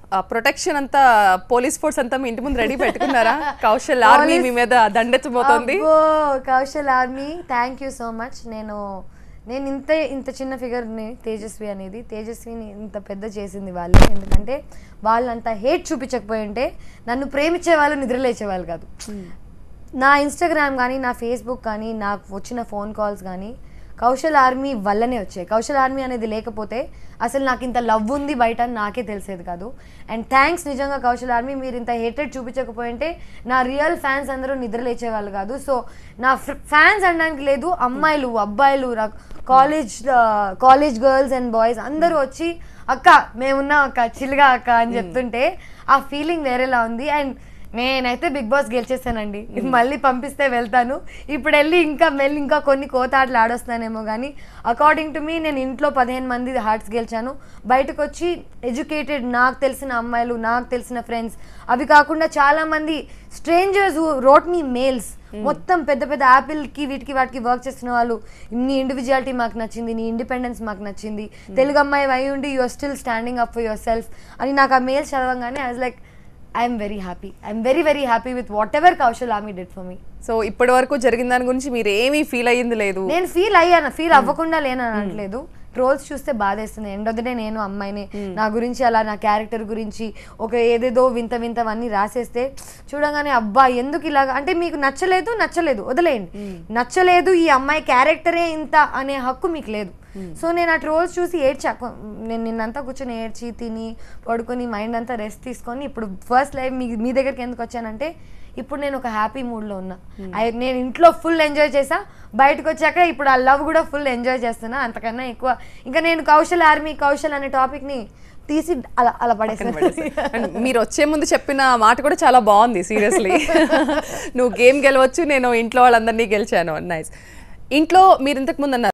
protection అంతా police force అంతా మీ ఇంటి ముందు రెడీ పెట్టుకున్నారా కౌశల్ ఆర్మీ మీ మీద దండెత్తబోతోంది అబ్బో, Kaushal army thank you so much నేను నేను ఇంత ఇంత చిన్న ఫిగర్ని తేజస్వి అనేది తేజస్విని ఇంత పెద్ద చేసింది వాళ్ళే ఎందుకంటే వాళ్ళు అంత హేట్ చూపించకపోయి ఉంటే నన్ను ప్రేమించే వాళ్ళు నిద్రలేచే వాళ్ళు కాదు నా ఇన్స్టాగ్రామ్ కానీ నా ఫేస్బుక్ కానీ నాకు వచ్చిన ఫోన్ కాల్స్ కానీ కౌశల్ ఆర్మీ వల్లనే వచ్చాయి కౌశల్ ఆర్మీ అనేది లేకపోతే అసలు నాకు ఇంత లవ్ ఉంది బయట అని నాకే తెలిసేది కాదు అండ్ థ్యాంక్స్ నిజంగా కౌశల్ ఆర్మీ మీరు ఇంత హేటెడ్ చూపించకపోయింటే నా రియల్ ఫ్యాన్స్ అందరూ నిద్ర లేచే వాళ్ళు కాదు సో నా ఫ్యాన్స్ అనడానికి లేదు అమ్మాయిలు అబ్బాయిలు college college girls and boys అందరూ వచ్చి అక్క మేమున్నాం అక్క చిల్గా అక్క అని చెప్తుంటే ఆ ఫీలింగ్ వేరేలా ఉంది అండ్ నేనైతే బిగ్ బాస్ గెలిచేసానండి మళ్ళీ పంపిస్తే వెళ్తాను ఇప్పుడు వెళ్ళి ఇంకా వెళ్ళి ఇంకా కొన్ని కోతాట్లు ఆడొస్తానేమో కానీ అకార్డింగ్ టు మీ నేను ఇంట్లో పదిహేను మంది హార్ట్స్ గెలిచాను బయటకు వచ్చి ఎడ్యుకేటెడ్ నాకు తెలిసిన అమ్మాయిలు నాకు తెలిసిన ఫ్రెండ్స్ అవి కాకుండా చాలా మంది స్ట్రేంజర్స్ రోట్ మీ మెయిల్స్ మొత్తం పెద్ద పెద్ద యాపిల్కి వీటికి వాటికి వర్క్ చేస్తున్న వాళ్ళు నీ ఇండివిజువాలిటీ మాకు నచ్చింది నీ ఇండిపెండెన్స్ మాకు నచ్చింది తెలుగు అమ్మాయి అయి ఉండి you are still standing up for yourself అని నాకు ఆ మెయిల్స్ చదవంగానే I was like I'm very happy I'm very very happy with whatever Kaushal army did for me so ఇప్పటి వరకు జరిగిన దాని గురించి మీరు ఏమీ ఫీల్ అయ్యింది లేదు నేను ఫీల్ అయ్యాను ఫీల్ అవ్వకుండా లేనని అనట్లేదు ట్రోల్స్ చూస్తే బాధేస్తుంది ఎండ్ ఆఫ్ ద డే నేను అమ్మాయిని నా గురించి అలా నా క్యారెక్టర్ గురించి ఒక ఏదేదో వింత వింతవన్నీ రాసేస్తే చూడగానే అబ్బా ఎందుకు ఇలాగా అంటే మీకు నచ్చలేదు నచ్చలేదు వదిలేయండి నచ్చలేదు ఈ అమ్మాయి క్యారెక్టరే ఇంత అనే హక్కు మీకు లేదు సో నేను ఆ ట్రోల్స్ చూసి ఏడ్చా కొ- నేను నిన్నంతా కూర్చొని ఏడ్చి తిని పడుకొని మైండ్ అంతా రెస్ట్ తీసుకొని ఇప్పుడు ఫస్ట్ లైఫ్ మీ మీ దగ్గరికి ఎందుకు వచ్చానంటే ఇప్పుడు నేను ఒక హ్యాపీ మూడ్లో ఉన్నా I- నేను ఇంట్లో ఫుల్ ఎంజాయ్ చేసా బయటకు వచ్చాక ఇప్పుడు ఆ లవ్ కూడా ఫుల్ ఎంజాయ్ చేస్తున్నా అంతకన్నా ఎక్కువ ఇంకా నేను కౌశల్ ఆర్మీ కౌశల్ అనే టాపిక్ని తీసి అలా అలా పడేసాను అండ్ మీరు వచ్చే ముందు చెప్పిన మాట కూడా చాలా బాగుంది సీరియస్లీ నువ్వు గేమ్ గెలవచ్చు నేను ఇంట్లో వాళ్ళందరినీ గెలిచాను నైస్ ఇంట్లో మీరు ఇంతకు ముందు అన్నారు